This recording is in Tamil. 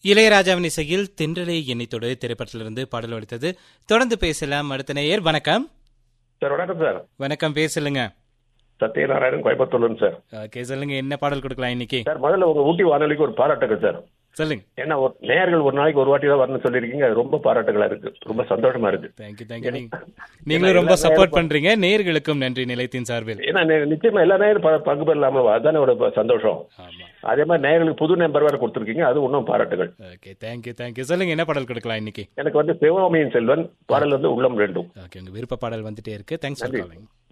இளையராஜாவின் இசையில் தென்றலே எண்ணித்தோடு திரைப்படத்திலிருந்து பாடல் ஒழித்தது தொடர்ந்து பேசலாம் அடுத்த நேயர் வணக்கம் சார் வணக்கம் சார் வணக்கம் பேசலுங்க சத்யநாராயணன் கோயம்புத்தூர்லேருந்து சார் ஓகே சொல்லுங்க என்ன பாடல் கொடுக்கலாம் இன்னைக்கு சார் முதல்ல உங்க ஊட்டி வானொலிக்கு ஒரு பாராட்டுகள் சார் சொல்லுங்க ஏன்னா ஒரு நேயர்கள் ஒரு நாளைக்கு ஒரு வாட்டி தான் வரணும்னு சொல்லியிருக்கீங்க அது ரொம்ப பாராட்டுகளா இருக்கு ரொம்ப சந்தோஷமா இருக்கு தேங்க்யூ தேங்க்யூ நீங்களும் ரொம்ப சப்போர்ட் பண்றீங்க நேயர்களுக்கும் நன்றி நிலையத்தின் சார்பில் ஏன்னா நி- நிச்சயமா எல்லா நேரம் ப- பங்கு பெறலாமல் அதுதானே ஒரு ப- சந்தோஷம் ஆமா அதே மாதிரி நேயர்களுக்கு புது நம்பர் வேற கொடுத்துருக்கீங்க அது இன்னும் பாராட்டுகள் ஓகே தேங்க்யூ தேங்க்யூ சொல்லுங்க என்ன பாடல் கொடுக்கலாம் இன்னைக்கு எனக்கு வந்து சிவகாமியின் செல்வன் பாடல் வந்து உள்ளம் ரெண்டும் ஓகே உங்க விருப்ப பாடல் வந்துட்டே இருக்கு தேங்க்ஸ் ஃபார் காலிங்